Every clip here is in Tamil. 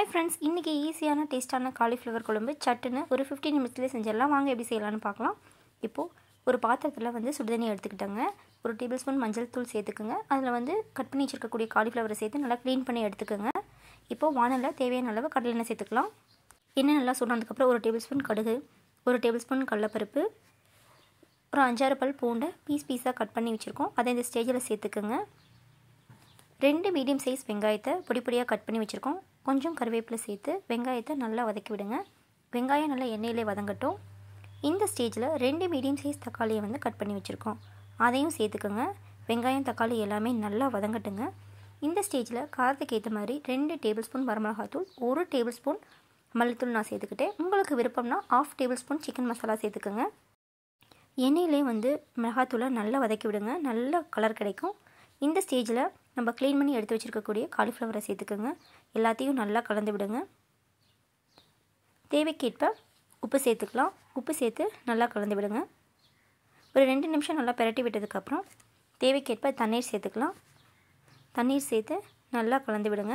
ஹாய் ஃப்ரெண்ட்ஸ் இன்றைக்கி ஈஸியான டேஸ்ட்டான காலிஃப்ளவர் குழம்பு சட்டுன்னு ஒரு ஃபிஃப்டீன் மினிட்ஸ்லேயே செஞ்சிடலாம் வாங்க எப்படி செய்யலாம்னு பார்க்கலாம் இப்போது ஒரு பாத்திரத்தில் வந்து சுடுதண்ணி எடுத்துக்கிட்டேங்க ஒரு டேபிள் ஸ்பூன் மஞ்சள் தூள் சேர்த்துக்குங்க அதில் வந்து கட் பண்ணி வச்சிருக்கக்கூடிய காலிஃப்ளவரை சேர்த்து நல்லா க்ளீன் பண்ணி எடுத்துக்கோங்க இப்போது வானலில் தேவையான அளவு கடலை எண்ணெய் சேர்த்துக்கலாம் எண்ணெய் நல்லா சுடுனதுக்கப்புறம் ஒரு டேபிள் ஸ்பூன் கடுகு ஒரு டேபிள் ஸ்பூன் கடலப்பருப்பு ஒரு அஞ்சாறு பல் பூண்டை பீஸ் பீஸாக கட் பண்ணி வச்சுருக்கோம் அதை இந்த ஸ்டேஜில் சேர்த்துக்குங்க ரெண்டு மீடியம் சைஸ் வெங்காயத்தை பொடி பொடியாக கட் பண்ணி வச்சுருக்கோம் கொஞ்சம் கருவேப்பிலை சேர்த்து வெங்காயத்தை நல்லா வதக்கி விடுங்க வெங்காயம் நல்லா எண்ணெயிலே வதங்கட்டும் இந்த ஸ்டேஜில் ரெண்டு மீடியம் சைஸ் தக்காளியை வந்து கட் பண்ணி வச்சுருக்கோம் அதையும் சேர்த்துக்கோங்க வெங்காயம் தக்காளி எல்லாமே நல்லா வதங்கட்டுங்க இந்த ஸ்டேஜில் காரத்துக்கு ஏற்ற மாதிரி ரெண்டு டேபிள் ஸ்பூன் வரமிளகாத்தூள் ஒரு டேபிள் ஸ்பூன் மல்லித்தூள் நான் சேர்த்துக்கிட்டேன் உங்களுக்கு விருப்பம்னா half table spoon chicken masala சேர்த்துக்கோங்க எண்ணெயிலே வந்து மிளகாத்தூளை நல்லா வதக்கி விடுங்க நல்ல கலர் கிடைக்கும் இந்த ஸ்டேஜில் நம்ம க்ளீன் பண்ணி எடுத்து வச்சுருக்கக்கூடிய காலிஃப்ளவரை சேர்த்துக்கோங்க எல்லாத்தையும் நல்லா கலந்து விடுங்க தேவைக்கேற்ப உப்பு சேர்த்துக்கலாம் உப்பு சேர்த்து நல்லா கலந்து விடுங்க ஒரு ரெண்டு நிமிஷம் நல்லா பெரட்டி விட்டதுக்கப்புறம் தேவைக்கேற்ப தண்ணீர் சேர்த்துக்கலாம் தண்ணீர் சேர்த்து நல்லா கலந்து விடுங்க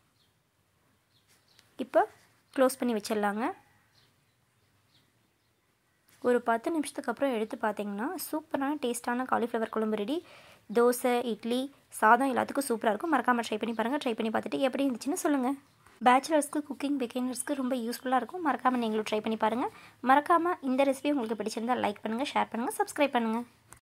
இப்போ க்ளோஸ் பண்ணி வச்சிடலாங்க ஒரு பத்து நிமிஷத்துக்கு அப்புறம் எடுத்து பார்த்தீங்கன்னா சூப்பரான டேஸ்ட்டான காலிஃப்ளவர் குழம்பு ரெடி தோசை இட்லி சாதம் எல்லாத்துக்கும் சூப்பராக இருக்கும் மறக்காமல் ட்ரை பண்ணி பாருங்கள் ட்ரை பண்ணி பார்த்துட்டு எப்படி இருந்துச்சுன்னு சொல்லுங்கள் பேச்சுலர்ஸ்க்கு குக்கிங் பிகினர்ஸ்க்கு ரொம்ப யூஸ்ஃபுல்லாக இருக்கும் மறக்காமல் நீங்களும் ட்ரை பண்ணி பாருங்கள் மறக்காமல் இந்த ரெசிபி உங்களுக்கு பிடிச்சிருந்தால் லைக் பண்ணுங்கள் ஷேர் பண்ணுங்கள் சப்ஸ்கிரைப் பண்ணுங்கள்